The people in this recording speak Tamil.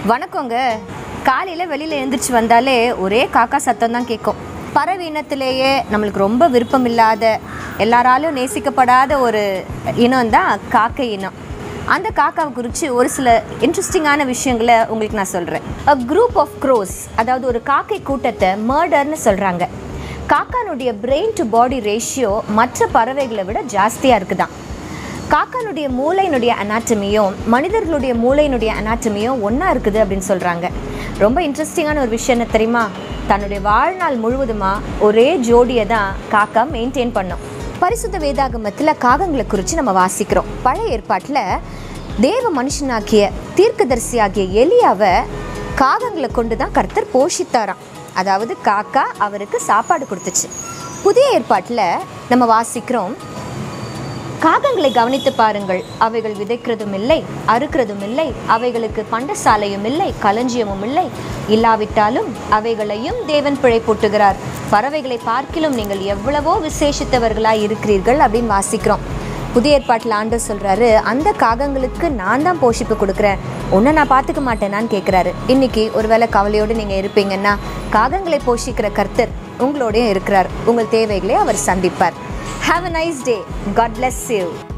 வணக்கங்க காலையில் வெளியில் எழுந்திரிச்சு வந்தாலே ஒரே காக்கா சத்தம் தான் கேட்கும் பறவை இனத்திலேயே நம்மளுக்கு ரொம்ப விருப்பம் இல்லாத எல்லாராலும் நேசிக்கப்படாத ஒரு இனம் தான் காக்கை இனம் அந்த காக்காவை குறித்து ஒரு சில இன்ட்ரெஸ்டிங்கான விஷயங்களை உங்களுக்கு நான் சொல்கிறேன் அ குரூப் ஆஃப் க்ரோஸ் அதாவது ஒரு காக்கை கூட்டத்தை மர்டர்னு சொல்கிறாங்க காக்கானுடைய பிரெயின் டு பாடி ரேஷியோ மற்ற பறவைகளை விட ஜாஸ்தியாக இருக்குதான் காக்கானுடைய மூளையினுடைய அனாட்டமியும் மனிதர்களுடைய மூளையினுடைய அனாட்டமியும் ஒன்றா இருக்குது அப்படின்னு சொல்கிறாங்க ரொம்ப இன்ட்ரெஸ்டிங்கான ஒரு விஷயம் என்ன தெரியுமா தன்னுடைய வாழ்நாள் முழுவதுமா ஒரே ஜோடியை தான் காக்கா மெயின்டைன் பண்ணும் பரிசுத்த வேதாகமத்தில் காகங்களை குறித்து நம்ம வாசிக்கிறோம் பழைய ஏற்பாட்டில் தேவ மனுஷனாக்கிய தீர்க்கதரிசியாகிய எலியாவை காகங்களை கொண்டு தான் கர்த்தர் போஷித்தாராம் அதாவது காக்கா அவருக்கு சாப்பாடு கொடுத்துச்சு புதிய ஏற்பாட்டில் நம்ம வாசிக்கிறோம் காகங்களை கவனித்து பாருங்கள் அவைகள் விதைக்கிறதும் இல்லை அறுக்கிறதும் இல்லை அவைகளுக்கு பண்டசாலையும் இல்லை களஞ்சியமும் இல்லை இல்லாவிட்டாலும் அவைகளையும் தேவன் பிழைப்பூட்டுகிறார் பறவைகளை பார்க்கிலும் நீங்கள் எவ்வளவோ விசேஷித்தவர்களாய் இருக்கிறீர்கள் அப்படின்னு வாசிக்கிறோம் புதிய ஏற்பாட்டில் ஆண்டவர் சொல்றாரு அந்த காகங்களுக்கு நான் தான் போஷிப்பு கொடுக்குறேன் உன்னை நான் பார்த்துக்க மாட்டேனான்னு கேட்குறாரு இன்னைக்கு ஒருவேளை கவலையோடு நீங்கள் இருப்பீங்கன்னா காகங்களை போஷிக்கிற கர்த்தர் உங்களோடயும் இருக்கிறார் உங்கள் தேவைகளை அவர் சந்திப்பார் Have a nice day. God bless you.